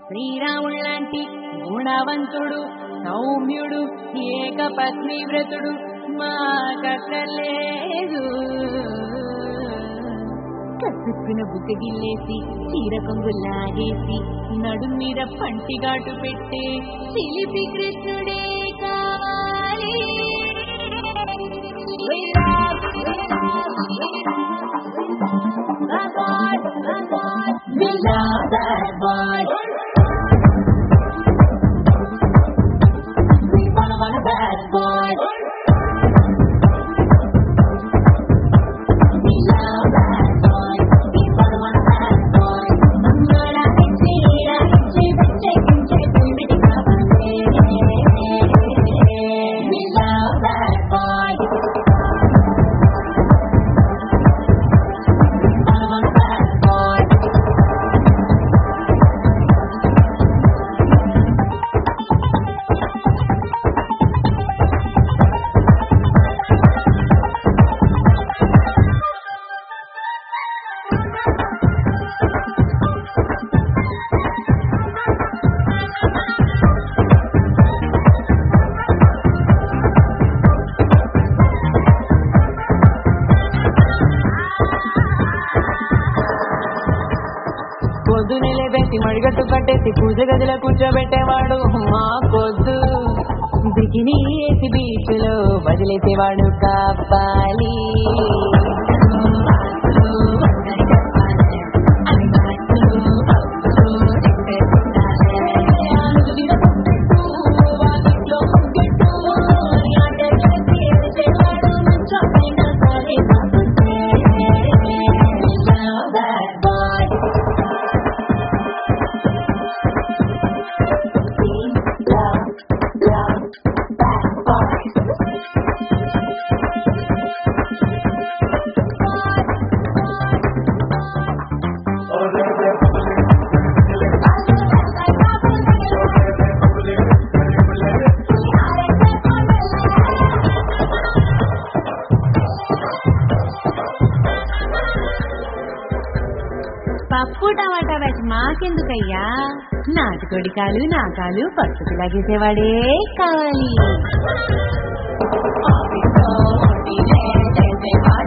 శ్రీరాముళ్ళంటి గుణవంతుడు సౌమ్యుడు ఏకపత్ని వ్రతుడు మాకక్కర్లేదు కసుక్కున బుగ్గగిల్లేసి చీర కొంగు లాగేసి నడుం మీద పంటిగాటు పెట్టే చిలిపి కృష్ణుడే కావాలి We love, we love, we love that boy, that boy. We love that boy. We wanna wanna bad boy. We love that boy. We wanna wanna bad boy. Mangala ichi, ira ichi, biche kinche, bimbidi kabale. We love that boy. We wanna wanna bad boy. పొద్దునెలే పెట్టి మడిగట్టు కట్టేసి పూజ గదిలో కూర్చోబెట్టేవాడు మా పొద్దు bikini వేసి beach లో వదిలేసేవాడు కాపాలి That boy. పప్పు టమాటా వేసి మాకెందుకయ్యా నాటుకోడి కాలు నా కాలు పట్టుకు లాగేసేవాడే కావాలి